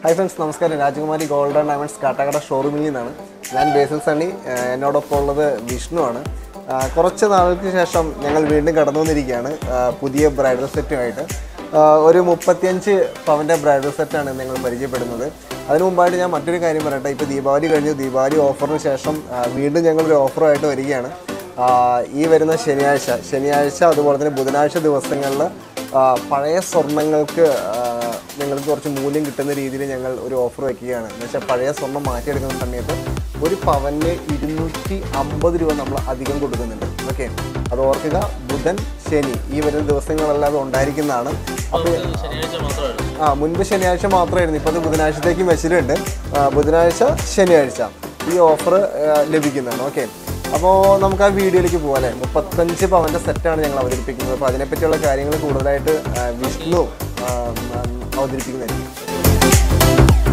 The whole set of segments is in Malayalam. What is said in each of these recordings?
ഹായ് ഫ്രണ്ട്സ് നമസ്കാരം രാജകുമാരി ഗോൾഡ് ആൻഡ് ഡയമണ്ട്സ് കാട്ടാക്കട ഷോറൂമിൽ നിന്നാണ് ഞാൻ ബേസിൽ സണ്ണി ആ, എന്നോടൊപ്പം ഉള്ളത് വിഷ്ണുവാണ് ആ, കുറച്ച് നാളുകൾക്ക് ശേഷം ഞങ്ങൾ വീണ്ടും കടന്നു വന്നിരിക്കുകയാണ് ആ, പുതിയ ബ്രൈഡൽ സെറ്റുമായിട്ട് ആ, ഒരു മുപ്പത്തിയഞ്ച് പവൻ്റെ ബ്രൈഡൽ സെറ്റാണ് ഞങ്ങൾ പരിചയപ്പെടുന്നത് അതിനു മുമ്പായിട്ട് ഞാൻ മറ്റൊരു കാര്യം പറയട്ടെ ഇപ്പോൾ ദീപാവലി കഴിഞ്ഞു ദീപാവലി ഓഫറിന് ശേഷം ആ, വീണ്ടും ഞങ്ങളൊരു ഓഫറുമായിട്ട് വരികയാണ് ആ, ഈ വരുന്ന ശനിയാഴ്ച ശനിയാഴ്ച അതുപോലെ തന്നെ ബുധനാഴ്ച ദിവസങ്ങളിൽ ആ, പഴയ സ്വർണ്ണങ്ങൾക്ക് ആ, നിങ്ങൾക്ക് കുറച്ച് മൂല്യം കിട്ടുന്ന രീതിയിൽ ഞങ്ങൾ ഒരു ഓഫർ വയ്ക്കുകയാണ് എന്ന് വെച്ചാൽ പഴയ സ്വർണ്ണം മാറ്റിയെടുക്കുന്ന സമയത്ത് ഒരു പവന് ഇരുന്നൂറ്റി അമ്പത് രൂപ നമ്മൾ അധികം കൊടുക്കുന്നുണ്ട് ഓക്കെ അത് ഓർക്കുക ബുധൻ ശനി ഈ വരുന്ന ദിവസങ്ങളെല്ലാം അത് ഉണ്ടായിരിക്കുന്നതാണ് അപ്പോൾ ശനിയാഴ്ച മാത്രമായിരുന്നു ആ മുൻപ് ശനിയാഴ്ച മാത്രമായിരുന്നു ഇപ്പോൾ അത് ബുധനാഴ്ചത്തേക്കും വെച്ചിട്ടുണ്ട് ആ, ബുധനാഴ്ച ശനിയാഴ്ച ഈ ഓഫർ ലഭിക്കുന്നതാണ് ഓക്കെ അപ്പോൾ നമുക്ക് ആ വീഡിയോയിലേക്ക് പോകാം അല്ലേ മുപ്പത്തഞ്ച് പവൻ്റെ സെറ്റാണ് ഞങ്ങൾ അവതരിപ്പിക്കുന്നത് അപ്പോൾ അതിനെപ്പറ്റിയുള്ള കാര്യങ്ങൾ കൂടുതലായിട്ട് ആ, വിഷ്ണു ആ, ആ, അവതരിപ്പിക്കുന്നതായിരിക്കും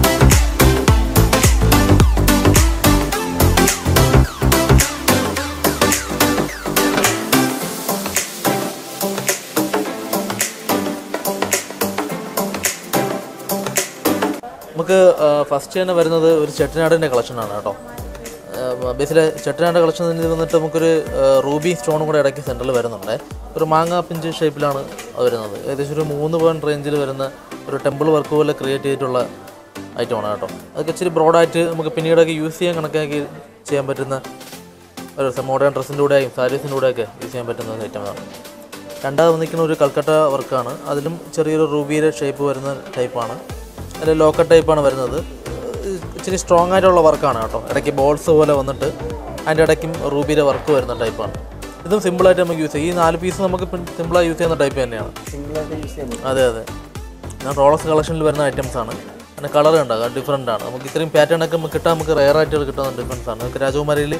നമുക്ക് ഫസ്റ്റ് തന്നെ വരുന്നത് ഒരു ചെട്ടിനാടിൻ്റെ കളക്ഷനാണ് കേട്ടോ ബേസിലെ ചെട്ടിനാട് കളക്ഷൻ തന്നെ വന്നിട്ട് നമുക്കൊരു ആ, റൂബി സ്റ്റോണും കൂടെ ഇടയ്ക്ക് സെൻറ്ററിൽ വരുന്നുണ്ട് ഒരു മാങ്ങ പിഞ്ച് ഷേപ്പിലാണ് അത് വരുന്നത് ഏകദേശം ഒരു മൂന്ന് പോയിൻറ്റ് റേഞ്ചിൽ വരുന്ന ഒരു ടെമ്പിൾ വർക്ക് പോലെ ക്രിയേറ്റ് ചെയ്തിട്ടുള്ള ഐറ്റമാണ് കേട്ടോ അതൊക്കെ ഇച്ചിരി ബ്രോഡായിട്ട് നമുക്ക് പിന്നീടൊക്കെ യൂസ് ചെയ്യാൻ കണക്കാക്കി ചെയ്യാൻ പറ്റുന്ന ഒരു മോഡേൺ ഡ്രസ്സിൻ്റെ കൂടെയും സാരീസിൻ്റെ കൂടെയൊക്കെ യൂസ് ചെയ്യാൻ പറ്റുന്ന ഐറ്റമാണ് രണ്ടാമത് നിൽക്കുന്ന ഒരു കൽക്കട്ട വർക്കാണ് അതിലും ചെറിയൊരു റൂബിയുടെ ഷേപ്പ് വരുന്ന ടൈപ്പാണ് അതിൽ ലോക്കറ്റ് ടൈപ്പാണ് വരുന്നത് ഏഹ് ഇച്ചിരി സ്ട്രോങ് ആയിട്ടുള്ള വർക്കാണ് കേട്ടോ ഇടയ്ക്ക് ബോൾസ് പോലെ വന്നിട്ട് അതിൻ്റെ ഇടയ്ക്കും റൂബിയുടെ വർക്ക് വരുന്ന ടൈപ്പാണ് ഇതും സിമ്പിളായിട്ട് നമുക്ക് യൂസ് ചെയ്യാം ഈ നാല് പീസ് നമുക്ക് സിമ്പിളായി യൂസ് ചെയ്യുന്ന ടൈപ്പ് തന്നെയാണ് സിംഗിളായിട്ട് യൂസ് ചെയ്യാൻ അതെ അതെ ഞാൻ റോളസ് കളക്ഷനിൽ വരുന്ന ഐറ്റംസ് ആണ് അതിന് കളർ ഉണ്ടാകും ഡിഫറെൻ്റ് ആണ് നമുക്ക് ഇത്രയും പാറ്റേൺ ഒക്കെ നമുക്ക് കിട്ടാൻ നമുക്ക് റെയർ ആയിട്ട് കിട്ടുന്ന ഡിഫറൻസ് ആണ് നമുക്ക് രാജകുമാരിയിൽ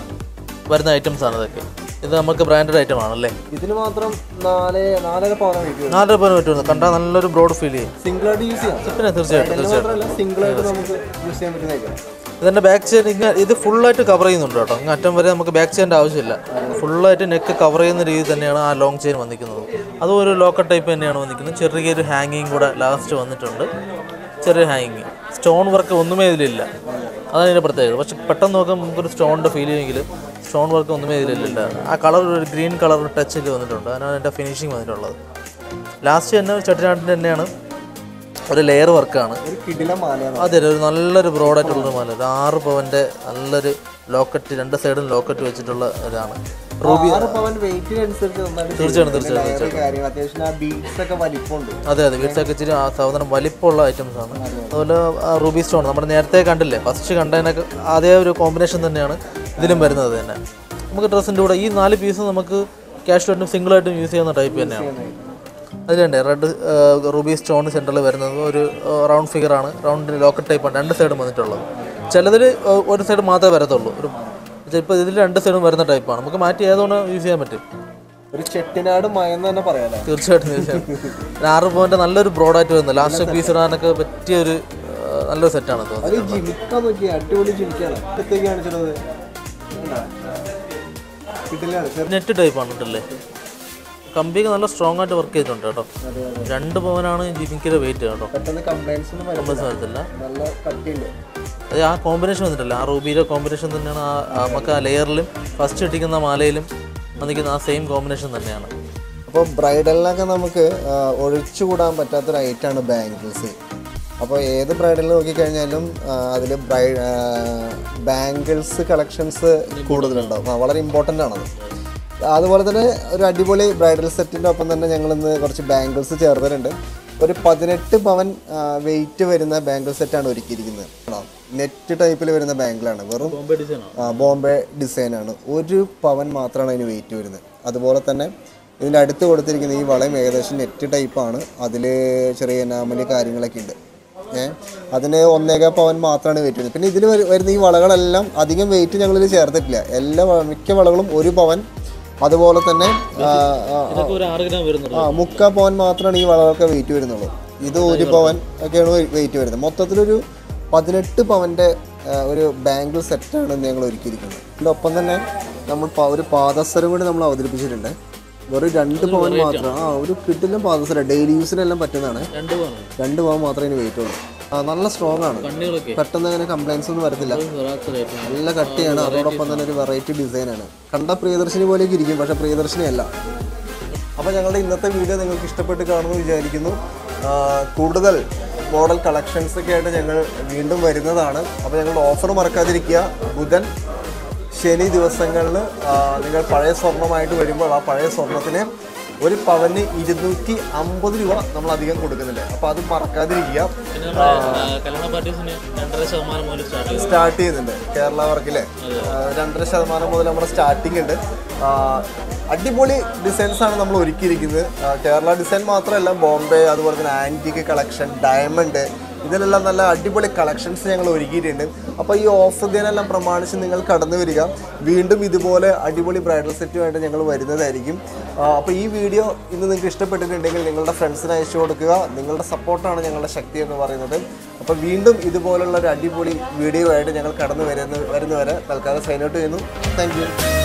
വരുന്ന ഐറ്റംസ് ആണ് ഇതൊക്കെ ഇത് നമുക്ക് ബ്രാൻഡഡ് ഐറ്റം ആണല്ലേ ഇതിന് മാത്രം നാല് നാലര പവൻ വെയിറ്റ് നാല് രൂപ പറ്റുന്നത് കണ്ടാൽ നല്ലൊരു ബ്രോഡ് ഫീൽ ചെയ്യും സിംഗിളായിട്ട് യൂസ് ചെയ്യാം പിന്നെ തീർച്ചയായിട്ടും തീർച്ചയായിട്ടും മാത്രമല്ല സിംഗിളായിട്ട് നമുക്ക് യൂസ് ചെയ്യാൻ പറ്റുന്നതായിരിക്കും ഇതിൻ്റെ ബാക്ക് ചെയിൻ ഇങ്ങനെ ഇത് ഫുള്ളായിട്ട് കവർ ചെയ്യുന്നുണ്ട് കേട്ടോ ഇങ്ങ് അറ്റം വരെ നമുക്ക് ബാക്ക് ചെയിൻ്റെ ആവശ്യമില്ല ഫുള്ളായിട്ട് നെക്ക് കവർ ചെയ്യുന്ന രീതി തന്നെയാണ് ആ ലോങ് ചെയിൻ വന്നിരിക്കുന്നത് അതും ഒരു ലോക്കൽ ടൈപ്പ് തന്നെയാണ് വന്നിരിക്കുന്നത് ചെറിയൊരു ഹാങ്ങിങ് കൂടെ ലാസ്റ്റ് വന്നിട്ടുണ്ട് ചെറിയ ഹാങ്ങിങ് സ്റ്റോൺ വർക്ക് ഒന്നുമേ ഇതിലില്ല അതാണ് ഇതിൻ്റെ പ്രത്യേകത പക്ഷെ പെട്ടെന്ന് നോക്കുമ്പോൾ നമുക്കൊരു സ്റ്റോണിൻ്റെ ഫീൽ ചെയ്യുമെങ്കിൽ സ്റ്റോൺ വർക്ക് ഒന്നുമേ ഇതിലില്ല ആ കളർ ഒരു ഗ്രീൻ കളർ ടച്ചിൽ വന്നിട്ടുണ്ട് അതിനാണ് എൻ്റെ ഫിനിഷിങ് വന്നിട്ടുള്ളത് ലാസ്റ്റ് തന്നെ ചട്ടിനാട്ടിൻ്റെ തന്നെയാണ് ഒരു ലെയർ വർക്കാണ് ഒരു കിടില മാലയാണ് അതെ ഒരു നല്ലൊരു ബ്രോഡായിട്ടുള്ളൊരു മാല ഒരു ആറ് പവൻ്റെ നല്ലൊരു ലോക്കറ്റ് രണ്ട് സൈഡും ലോക്കറ്റ് വെച്ചിട്ടുള്ള ഇതാണ് റൂബി ആറ് പവൻ വെയിറ്റിനനുസരിച്ച് നന്നായിട്ട് തീർച്ചയായിട്ടും തീർച്ചയായിട്ടും ലെയർ കാര്യങ്ങൾ അത്യാവശ്യം ആ ബീഡ്സ് ഒക്കെ വലിപ്പമുണ്ട് അതെ അതെ വീട്ടിലൊക്കെ ഇച്ചിരി ആ സാധനം വലിപ്പമുള്ള ഐറ്റംസ് ആണ് അതുപോലെ ആ റൂബി സ്റ്റോൺ നമ്മൾ നേരത്തെ കണ്ടില്ലേ ഫസ്റ്റ് കണ്ടതിനൊക്കെ അതേ ഒരു കോമ്പിനേഷൻ തന്നെയാണ് ഇതിലും വരുന്നത് തന്നെ നമുക്ക് ഡ്രസ്സിൻ്റെ കൂടെ ഈ നാല് പീസ് നമുക്ക് ക്യാഷ് ആയിട്ടും സിംഗിൾ ആയിട്ടും യൂസ് ചെയ്യുന്ന ടൈപ്പ് തന്നെയാണ് അതിലുണ്ട് റെഡ് റൂബി സ്റ്റോൺ സെൻറ്ററിൽ വരുന്നത് ഒരു റൗണ്ട് ഫിഗർ ആണ് റൗണ്ട് ലോക്കറ്റ് ടൈപ്പാണ് രണ്ട് സൈഡും വന്നിട്ടുള്ളത് ചിലതിൽ ഒരു സൈഡ് മാത്രമേ വരത്തുള്ളൂ ഒരു ഇപ്പോൾ ഇതിൽ രണ്ട് സൈഡും വരുന്ന ടൈപ്പാണ് നമുക്ക് മാറ്റി ഏതുകൊണ്ട് യൂസ് ചെയ്യാൻ പറ്റും ഒരു ചെട്ടിനാട് മയന്ന് തന്നെ പറയാല്ലേ തീർച്ചയായിട്ടും തീർച്ചയായിട്ടും ഒരു ആറ് പോയിന്റ് നല്ലൊരു ബ്രോഡായിട്ട് വരുന്നത് ലാസ്റ്റ് പീസ് ഇടാനൊക്കെ പറ്റിയ ഒരു ആ, നല്ലൊരു സെറ്റാണ് തോന്നുന്നത് അത് ജിമിക്കാൻ നോക്കിയാ അടിപൊളി ജിമിക്കാണ് ഇപ്പത്തേക്ക് കാണിച്ചിട്ടുള്ളത് കിട്ടില്ലാണ് ചെറു നെറ്റ് ടൈപ്പാണ് കേട്ടല്ലേ കമ്പിയൊക്കെ നല്ല സ്ട്രോങ് ആയിട്ട് വർക്ക് ചെയ്തിട്ടുണ്ട് കേട്ടോ രണ്ട് പവനാണ് ജിമിക്കിയുടെ വെയിറ്റ് കേട്ടോ പെട്ടെന്ന് കംപ്ലൈൻസ് ഒന്നും വരും കമ്പൽസ് വരത്തില്ല നല്ല കട്ടിയുണ്ട് അത് ആ കോമ്പിനേഷൻ വന്നിട്ടില്ല ആ റൂബിയുടെ കോമ്പിനേഷൻ തന്നെയാണ് ആ ആ നമുക്ക് ആ ലെയറിലും ഫസ്റ്റ് ഇട്ടിക്കുന്ന മാലയിലും വന്നിരിക്കുന്ന ആ സെയിം കോമ്പിനേഷൻ തന്നെയാണ് അപ്പോൾ ബ്രൈഡലിനൊക്കെ നമുക്ക് ആ, ഒഴിച്ചുകൂടാൻ പറ്റാത്തൊരു ഐറ്റാണ് ബാംഗിൾസ് അപ്പോൾ ഏത് ബ്രൈഡൽ നോക്കിക്കഴിഞ്ഞാലും അതിൽ ബ്രൈ ബാംഗിൾസ് കളക്ഷൻസ് കൂടുതലുണ്ടാവും ആ, വളരെ ഇമ്പോർട്ടൻ്റ് ആണത് അതുപോലെ തന്നെ ഒരു അടിപൊളി ബ്രൈഡൽ സെറ്റിൻ്റെ ഒപ്പം തന്നെ ഞങ്ങൾ ഇന്ന് കുറച്ച് ബാംഗിൾസ് ചേർത്തിട്ടുണ്ട് ഒരു പതിനെട്ട് പവൻ വെയിറ്റ് വരുന്ന ബാംഗിൾ സെറ്റാണ് ഒരുക്കിയിരിക്കുന്നത് ആണോ നെറ്റ് ടൈപ്പിൽ വരുന്ന ബാംഗിളാണ് വെറും ബോംബെ ഡിസൈൻ ആണ് ആ, ബോംബെ ഡിസൈനാണ് ഒരു പവൻ മാത്രമാണ് അതിന് വെയിറ്റ് വരുന്നത് അതുപോലെ തന്നെ ഇതിൻ്റെ അടുത്ത് കൊടുത്തിരിക്കുന്ന ഈ വളയം ഏകദേശം നെറ്റ് ടൈപ്പാണ് അതിൽ ചെറിയ നാമലി കാര്യങ്ങളൊക്കെ ഉണ്ട് ഏ അതിന് ഒന്നേകാൽ പവൻ മാത്രമാണ് വെയിറ്റ് വരുന്നത് പിന്നെ ഇതിൽ വരുന്ന ഈ വളകളെല്ലാം അധികം വെയിറ്റ് ഞങ്ങളിത് ചേർത്തിട്ടില്ല എല്ലാ വള- മിക്ക വളകളും ഒരു പവൻ അതുപോലെ തന്നെ ആ, ആ, ഇതൊക്കെ ഒരു ആറ് ഗ്രാം വരുന്നുള്ളൂ ആ മുക്കാൽ പവൻ മാത്രമാണ് ഈ വളകൾക്ക് വെയിറ്റ് വരുന്നുള്ളൂ ഇത് ഒരു പവൻ ഒക്കെയാണ് വെയിറ്റ് വരുന്നത് മൊത്തത്തിലൊരു പതിനെട്ട് പവൻ്റെ ഒരു ബാംഗിൾ സെറ്റാണ് ഞങ്ങൾ ഒരുക്കിയിരിക്കുന്നത് ഇതിൻ്റെ ഒപ്പം തന്നെ നമ്മൾ പ- ഒരു പാദസരം കൂടി നമ്മൾ അവതരിപ്പിച്ചിട്ടുണ്ട് വെറും രണ്ട് പവൻ മാത്രം ആ ഒരു കിട്ടില്ല പാദസരം ഡെയിലി യൂസിനെല്ലാം പറ്റുന്നതാണ് രണ്ട് പവൻ രണ്ട് പവൻ മാത്രമേ ഇതിന് വെയിറ്റ് ഉള്ളൂ ആ, നല്ല സ്ട്രോങ് ആണ് കണ്ണികളൊക്കെ പെട്ടെന്ന് അങ്ങനെ കംപ്ലൈൻസ് ഒന്നും വരത്തില്ല വരാത്തതായിട്ട് നല്ല കട്ടിയാണ് അതോടൊപ്പം തന്നെ ഒരു വെറൈറ്റി ഡിസൈനാണ് കണ്ട പ്രിയദർശിനി പോലെയൊക്കെ ഇരിക്കും പക്ഷെ പ്രിയദർശിനി അല്ല അപ്പോൾ ഞങ്ങളുടെ ഇന്നത്തെ വീഡിയോ നിങ്ങൾക്ക് ഇഷ്ടപ്പെട്ട് കാണുമെന്ന് വിചാരിക്കുന്നു ആ, കൂടുതൽ മോഡൽ കളക്ഷൻസ് ഒക്കെ ആയിട്ട് ഞങ്ങൾ വീണ്ടും വരുന്നതാണ് അപ്പോൾ ഞങ്ങളുടെ ഓഫർ മറക്കാതിരിക്കുക ബുധൻ ശനി ദിവസങ്ങളിൽ നിങ്ങൾ പഴയ സ്വർണ്ണമായിട്ട് വരുമ്പോൾ ആ പഴയ സ്വർണത്തിന് ഒരു പവന് ഇരുന്നൂറ്റി അമ്പത് രൂപ നമ്മൾ അധികം കൊടുക്കുന്നുണ്ട് അപ്പോൾ അത് മറക്കാതിരിക്കുക പിന്നെ നമ്മുടെ കല്യാണ പാർട്ടീസിന് രണ്ടര ശതമാനം മുതൽ സ്റ്റാർട്ട് ചെയ്തു സ്റ്റാർട്ട് ചെയ്യുന്നുണ്ട് കേരള വർക്കിലെ രണ്ടര ശതമാനം മുതൽ നമ്മുടെ സ്റ്റാർട്ടിംഗ് ഉണ്ട് ആ, അടിപൊളി ഡിസൈൻസ് ആണ് നമ്മൾ ഒരുക്കിയിരിക്കുന്നത് ആ, കേരള ഡിസൈൻ മാത്രമല്ല ബോംബെ അതുപോലെ തന്നെ ആൻറ്റിക് കളക്ഷൻ ഡയമണ്ട് ഇതിലെല്ലാം നല്ല അടിപൊളി കളക്ഷൻസ് ഞങ്ങൾ ഒരുക്കിയിട്ടുണ്ട് അപ്പോൾ ഈ ഓഫർ ദിനെല്ലാം പ്രമാണിച്ച് നിങ്ങൾ കടന്നു വരിക വീണ്ടും ഇതുപോലെ അടിപൊളി ബ്രൈഡൽ സെറ്റുമായിട്ട് ഞങ്ങൾ വരുന്നതായിരിക്കും അപ്പോൾ ഈ വീഡിയോ ഇന്ന് നിങ്ങൾക്ക് ഇഷ്ടപ്പെട്ടിട്ടുണ്ടെങ്കിൽ നിങ്ങളുടെ ഫ്രണ്ട്സിന് അയച്ചു കൊടുക്കുക നിങ്ങളുടെ സപ്പോർട്ടാണ് ഞങ്ങളുടെ ശക്തി എന്ന് പറയുന്നത് അപ്പോൾ വീണ്ടും ഇതുപോലുള്ള ഒരു അടിപൊളി വീഡിയോ ആയിട്ട് ഞങ്ങൾ കടന്നു വരുന്ന വരുന്നവരെ തൽക്കാലം സൈൻ ഔട്ട് ചെയ്യുന്നു താങ്ക് യു